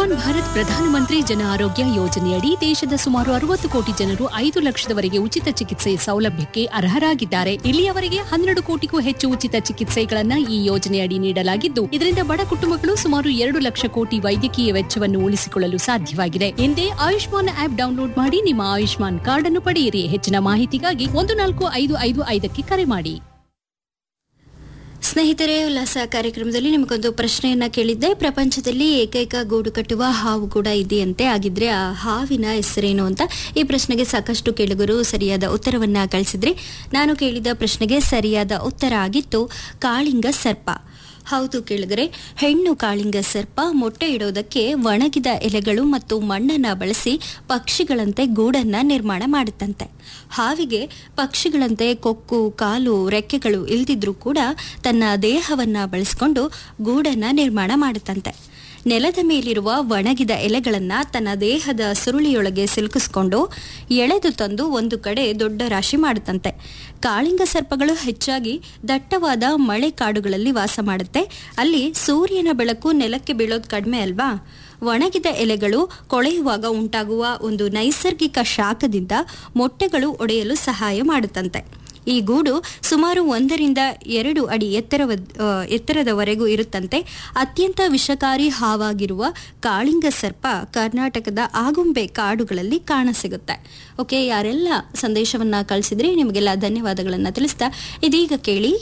ಆಯುಷ್ಮಾನ್ ಭಾರತ್ ಪ್ರಧಾನಮಂತ್ರಿ ಜನ ಆರೋಗ್ಯ ಯೋಜನೆಯಡಿ ದೇಶದ ಸುಮಾರು ಅರವತ್ತು ಕೋಟಿ ಜನರು ಐದು ಲಕ್ಷದವರೆಗೆ ಉಚಿತ ಚಿಕಿತ್ಸೆ ಸೌಲಭ್ಯಕ್ಕೆ ಅರ್ಹರಾಗಿದ್ದಾರೆ ಇಲ್ಲಿಯವರೆಗೆ ಹನ್ನೆರಡು ಕೋಟಿಗೂ ಹೆಚ್ಚು ಉಚಿತ ಚಿಕಿತ್ಸೆಗಳನ್ನ ಈ ಯೋಜನೆಯಡಿ ನೀಡಲಾಗಿದ್ದು ಇದರಿಂದ ಬಡ ಕುಟುಂಬಗಳು ಸುಮಾರು ಎರಡು ಲಕ್ಷ ಕೋಟಿ ವೈದ್ಯಕೀಯ ವೆಚ್ಚವನ್ನು ಉಳಿಸಿಕೊಳ್ಳಲು ಸಾಧ್ಯವಾಗಿದೆ ಹಿಂದೆ ಆಯುಷ್ಮಾನ್ ಆಪ್ ಡೌನ್ಲೋಡ್ ಮಾಡಿ ನಿಮ್ಮ ಆಯುಷ್ಮಾನ್ ಕಾರ್ಡ್ ಅನ್ನು ಪಡೆಯಿರಿ ಹೆಚ್ಚಿನ ಮಾಹಿತಿಗಾಗಿ ಒಂದು ನಾಲ್ಕು ಐದು ಐದು ಐದಕ್ಕೆ ಕರೆ ಮಾಡಿ ಸ್ನೇಹಿತರೆ ಉಲ್ಲಾಸ ಕಾರ್ಯಕ್ರಮದಲ್ಲಿ ನಿಮಗೊಂದು ಪ್ರಶ್ನೆಯನ್ನ ಕೇಳಿದ್ದೆ ಪ್ರಪಂಚದಲ್ಲಿ ಏಕೈಕ ಗೂಡು ಕಟ್ಟುವ ಹಾವು ಕೂಡ ಇದೆಯಂತೆ ಆಗಿದ್ರೆ ಆ ಹಾವಿನ ಹೆಸರೇನು ಅಂತ ಈ ಪ್ರಶ್ನೆಗೆ ಸಾಕಷ್ಟು ಕೇಳುಗರು ಸರಿಯಾದ ಉತ್ತರವನ್ನ ಕಳಿಸಿದ್ರೆ ನಾನು ಕೇಳಿದ ಪ್ರಶ್ನೆಗೆ ಸರಿಯಾದ ಉತ್ತರ ಆಗಿತ್ತು ಕಾಳಿಂಗ ಸರ್ಪ ಹೌದು ಕೇಳಿದರೆ ಹೆಣ್ಣು ಕಾಳಿಂಗ ಸರ್ಪ ಮೊಟ್ಟೆ ಇಡೋದಕ್ಕೆ ಒಣಗಿದ ಎಲೆಗಳು ಮತ್ತು ಮಣ್ಣನ್ನ ಬಳಸಿ ಪಕ್ಷಿಗಳಂತೆ ಗೂಡನ್ನ ನಿರ್ಮಾಣ ಮಾಡುತ್ತಂತೆ ಹಾವಿಗೆ ಪಕ್ಷಿಗಳಂತೆ ಕೊಕ್ಕು ಕಾಲು ರೆಕ್ಕೆಗಳು ಇಲ್ದಿದ್ರೂ ಕೂಡ ತನ್ನ ದೇಹವನ್ನ ಬಳಸಿಕೊಂಡು ಗೂಡನ್ನ ನಿರ್ಮಾಣ ಮಾಡುತ್ತಂತೆ ನೆಲದ ಮೇಲಿರುವ ಒಣಗಿದ ಎಲೆಗಳನ್ನ ತನ್ನ ದೇಹದ ಸುರುಳಿಯೊಳಗೆ ಸಿಲುಕಿಸ್ಕೊಂಡು ಎಳೆದು ತಂದು ಒಂದು ಕಡೆ ದೊಡ್ಡ ರಾಶಿ ಮಾಡುತ್ತಂತೆ ಕಾಳಿಂಗ ಸರ್ಪಗಳು ಹೆಚ್ಚಾಗಿ ದಟ್ಟವಾದ ಮಳೆ ಕಾಡುಗಳಲ್ಲಿ ವಾಸ ಮಾಡುತ್ತೆ ಅಲ್ಲಿ ಸೂರ್ಯನ ಬೆಳಕು ನೆಲಕ್ಕೆ ಬೀಳೋದು ಕಡಿಮೆ ಅಲ್ವಾ ಒಣಗಿದ ಎಲೆಗಳು ಕೊಳೆಯುವಾಗ ಉಂಟಾಗುವ ಒಂದು ನೈಸರ್ಗಿಕ ಶಾಖದಿಂದ ಮೊಟ್ಟೆಗಳು ಒಡೆಯಲು ಸಹಾಯ ಮಾಡುತ್ತಂತೆ ಈ ಗೂಡು ಸುಮಾರು ಒಂದರಿಂದ ಎರಡು ಅಡಿ ಎತ್ತರವ ಆ, ಎತ್ತರದವರೆಗೂ ಇರುತ್ತಂತೆ ಅತ್ಯಂತ ವಿಷಕಾರಿ ಹಾವಾಗಿರುವ ಕಾಳಿಂಗ ಸರ್ಪ ಕರ್ನಾಟಕದ ಆಗುಂಬೆ ಕಾಡುಗಳಲ್ಲಿ ಕಾಣಸಿಗುತ್ತೆ ಓಕೆ ಯಾರೆಲ್ಲ ಸಂದೇಶವನ್ನ ಕಳಿಸಿದ್ರಿ ನಿಮಗೆಲ್ಲ ಧನ್ಯವಾದಗಳನ್ನ ತಿಳಿಸ್ತಾ ಇದೀಗ ಕೇಳಿ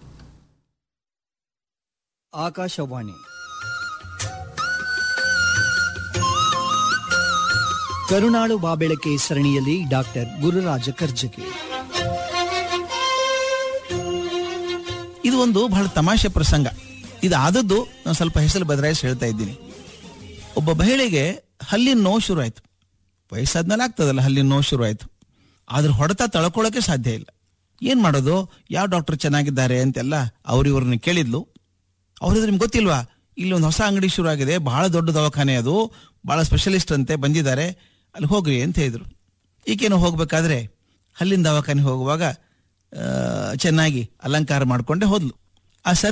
ಆಕಾಶವಾಣಿ ಕರುಣಾಳು ಬಾಬೆಳಕೆ ಸರಣಿಯಲ್ಲಿ ಡಾಕ್ಟರ್ ಗುರುರಾಜ ಕರ್ಜಗಿ ಇದು ಒಂದು ಬಹಳ ತಮಾಷೆ ಪ್ರಸಂಗ ಇದು ಆದದ್ದು ನಾನು ಸ್ವಲ್ಪ ಹೆಸರು ಬದಲಾಯಿಸಿ ಹೇಳ್ತಾ ಇದ್ದೀನಿ ಒಬ್ಬ ಮಹಿಳೆಗೆ ಹಲ್ಲಿನ ನೋವು ಶುರು ಆಯ್ತು ವಯಸ್ಸಾದ್ಮೇಲೆ ಆಗ್ತದಲ್ಲ ಹಲ್ಲಿನ ನೋವು ಶುರು ಆಯ್ತು ಆದ್ರೆ ಹೊಡೆತ ತಳ್ಕೊಳ್ಳೋಕೆ ಸಾಧ್ಯ ಇಲ್ಲ ಏನ್ ಮಾಡೋದು ಯಾವ ಡಾಕ್ಟರ್ ಚೆನ್ನಾಗಿದ್ದಾರೆ ಅಂತೆಲ್ಲ ಅವ್ರು ಇವ್ರನ್ನ ಕೇಳಿದ್ಲು ಅವ್ರಿದ್ರೆ ನಿಮ್ಗೆ ಗೊತ್ತಿಲ್ವಾ ಇಲ್ಲಿ ಒಂದು ಹೊಸ ಅಂಗಡಿ ಶುರು ಆಗಿದೆ ಬಹಳ ದೊಡ್ಡ ದವಾಖಾನೆ ಅದು ಬಹಳ ಸ್ಪೆಷಲಿಸ್ಟ್ ಅಂತೆ ಬಂದಿದ್ದಾರೆ ಅಲ್ಲಿ ಹೋಗ್ರಿ ಅಂತ ಹೇಳಿದ್ರು ಈಗೇನು ಹೋಗ್ಬೇಕಾದ್ರೆ ಹಲ್ಲಿನ ದವಾಖಾನೆ ಹೋಗುವಾಗ ಆ, ಚೆನ್ನಾಗಿ ಅಲಂಕಾರ ಮಾಡ್ಕೊಂಡೆ ಹೋದ್ಲು ಆ ಸರ್